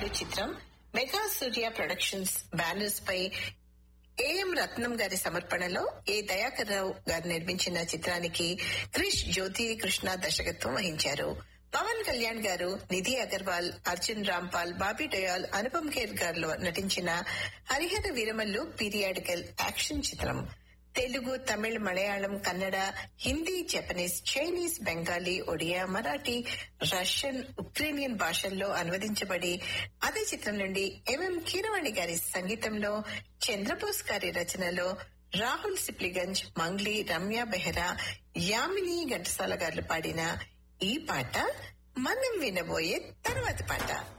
తెలుగు చిత్రం mega Surya productions banners పై A M Ratnam గారి సమర్పణలో ఏ దయాకర్ రావు గారు నిర్మించిన చిత్రానికి క్రిష్ జ్యోతి కృష్ణ దర్శకత్వం వహించారు పవన్ కళ్యాణ్ గారు నిధి అగర్వాల్ అర్జున్ రాంపాల్ బాబీ డయాల్ అనుపమ్ ఖేర్ గారు నటించిన హరిహర వీరమల్లు పీరియాడికల్ యాక్షన్ చిత్రం Telugu Tamil Malayalam Kannada Hindi Japanese Chinese Bengali Odia Marathi Russian Ukrainian భాషల్లో అనువదించబడి అదే చిత్రం నుండి ఎంఎం కీరవాణి గారి సంగీతంలో చంద్రబోస్ గారి రచనలో రాహుల్ సిప్లిగంజ్ మంగ్లీ రమ్య బెహ్రా యామిని ఘంటసాల గారు పాడిన ఈ పాట మనం వినబోయే తర్వాతి పాట